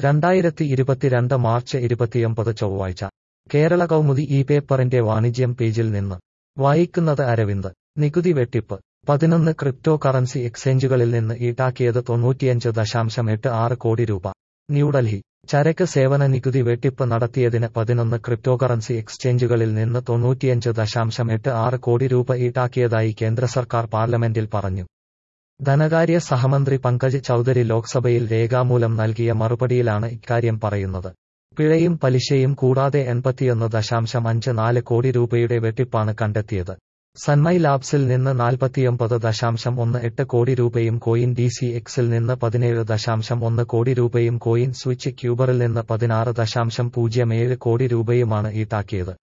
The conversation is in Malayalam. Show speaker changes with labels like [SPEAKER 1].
[SPEAKER 1] രണ്ടായിരത്തി ഇരുപത്തിരണ്ട് മാർച്ച് ഇരുപത്തിയൊമ്പത് ചൊവ്വാഴ്ച കേരള കൗമുദി ഈ പേപ്പറിന്റെ വാണിജ്യം പേജിൽ നിന്ന് വായിക്കുന്നത് അരവിന്ദ് നികുതി വെട്ടിപ്പ് പതിനൊന്ന് ക്രിപ്റ്റോ കറൻസി എക്സ്ചേഞ്ചുകളിൽ നിന്ന് ഈടാക്കിയത് തൊണ്ണൂറ്റിയഞ്ച് ദശാംശം എട്ട് ആറ് കോടി രൂപ ന്യൂഡൽഹി ചരക്ക് സേവന നികുതി വെട്ടിപ്പ് നടത്തിയതിന് പതിനൊന്ന് ക്രിപ്റ്റോകറൻസി എക്സ്ചേഞ്ചുകളിൽ നിന്ന് തൊണ്ണൂറ്റിയഞ്ച് ദശാംശം എട്ട് ആറ് കോടി രൂപ ഈടാക്കിയതായി കേന്ദ്ര സർക്കാർ പാർലമെന്റിൽ പറഞ്ഞു ധനകാര്യ സഹമന്ത്രി പങ്കജ് ചൌധരി ലോക്സഭയിൽ രേഖാമൂലം നൽകിയ മറുപടിയിലാണ് ഇക്കാര്യം പറയുന്നത് പിഴയും പലിശയും കൂടാതെ എൺപത്തിയൊന്ന് ദശാംശം അഞ്ച് നാല് കോടി രൂപയുടെ വെട്ടിപ്പാണ് കണ്ടെത്തിയത് സന്മൈ ലാബ്സിൽ നിന്ന് നാൽപ്പത്തിയൊമ്പത് ദശാംശം ഒന്ന് എട്ട് കോടി രൂപയും കോയിൻ ഡി സി എക്സിൽ നിന്ന് പതിനേഴ് ദശാംശം ഒന്ന് കോടി രൂപയും കോയിൻ സ്വിച്ച് ക്യൂബറിൽ നിന്ന് പതിനാറ് ദശാംശം പൂജ്യം ഏഴ് കോടി രൂപയുമാണ് ഈടാക്കിയത്